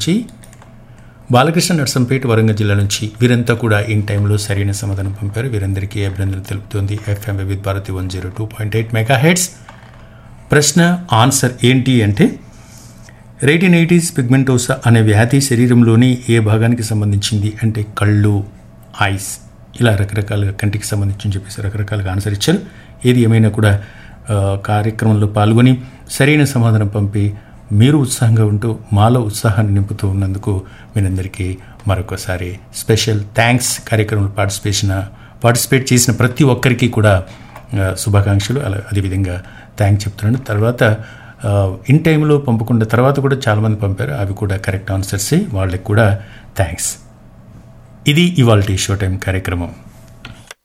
నుంచి బాలకృష్ణ నర్సంపేట వరంగల్ జిల్లా నుంచి వీరంతా కూడా ఇన్ టైంలో సరైన సమాధానం పంపారు వీరందరికీ అభినందనలు తెలుపుతోంది FM Vividh Bharati one zero two point eight mega heads ప్రశ్న ఆన్సర్ ఏంటి అంటే రేటినైటిస్ పిగ్మెంటోసా అనే వ్యాధి శరీరంలోని ఏ భాగానికి సంబంధించింది అంటే కళ్ళు ఐస్ ఇలా రకరకాలుగా కంటికి సంబంధించి చెప్పేసి రకరకాలుగా ఆన్సర్ ఇచ్చారు ఏది ఏమైనా కూడా ఆ, కార్యక్రమంలో పాల్గొని సరైన సమాధానం పంపి మీరు ఉత్సాహంగా ఉంటూ మాలో ఉత్సాహాన్ని నింపుతూ ఉన్నందుకు మీరందరికీ మరొకసారి స్పెషల్ థ్యాంక్స్ కార్యక్రమంలో పార్టిసిపేషన్ పార్టిసిపేట్ చేసిన ప్రతి ఒక్కరికి కూడా ఆ, శుభాకాంక్షలు అలా అదేవిధంగా థ్యాంక్స్ చెప్తున్నాను తర్వాత ఆ, ఇన్ టైంలో పంపకుండా తర్వాత కూడా చాలామంది పంపారు అవి కూడా కరెక్ట్ ఆన్సర్సే వాళ్ళకి కూడా థ్యాంక్స్ ఇది ఇవాళ షో టైం కార్యక్రమం